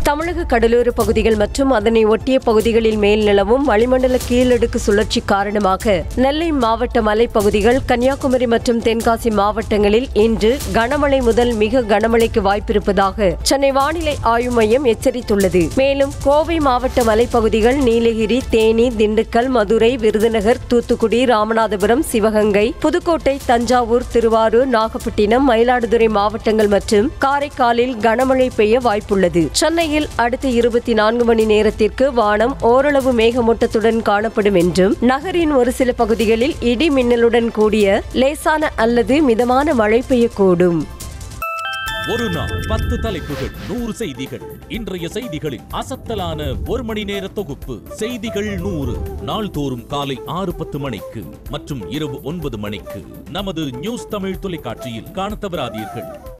தமிழக கடலோர பகுதிகள் மற்றும் அதனை ஒட்டிய பகுதிகளில் மேல் நிலவும் வளிமண்டல கீழடுக்கு சுழற்சி காரணமாக நெல்லை மாவட்ட மலைப்பகுதிகள் கன்னியாகுமரி மற்றும் தென்காசி மாவட்டங்களில் இன்று கனமழை முதல் மிக கனமழைக்கு வாய்ப்பிருப்பதாக சென்னை வானிலை ஆய்வு மையம் எச்சரித்துள்ளது மேலும் கோவை மாவட்ட மலைப்பகுதிகள் நீலகிரி தேனி திண்டுக்கல் மதுரை விருதுநகர் தூத்துக்குடி ராமநாதபுரம் சிவகங்கை புதுக்கோட்டை தஞ்சாவூர் திருவாரூர் நாகப்பட்டினம் மயிலாடுதுறை மாவட்டங்கள் மற்றும் காரைக்காலில் கனமழை பெய்ய வாய்ப்புள்ளது சென்னையில் அடுத்த இருபத்தி நான்கு மணி நேரத்திற்கு வானம் ஓரளவு மேகமூட்டத்துடன் காணப்படும் என்றும் நகரின் ஒரு சில பகுதிகளில் இடி மின்னலுடன் கூடிய லேசான அல்லது மிதமான மழை பெய்யக்கூடும் ஒரு நாள் பத்து தலைப்புகள் நூறு செய்திகள் இன்றைய செய்திகளின் அசத்தலான ஒரு மணி நேர தொகுப்பு செய்திகள் நூறு நாள்தோறும் காலை ஆறு பத்து மணிக்கு மற்றும் இரவு ஒன்பது மணிக்கு நமது நியூஸ் தமிழ் தொலைக்காட்சியில் காணத் தவறாதீர்கள்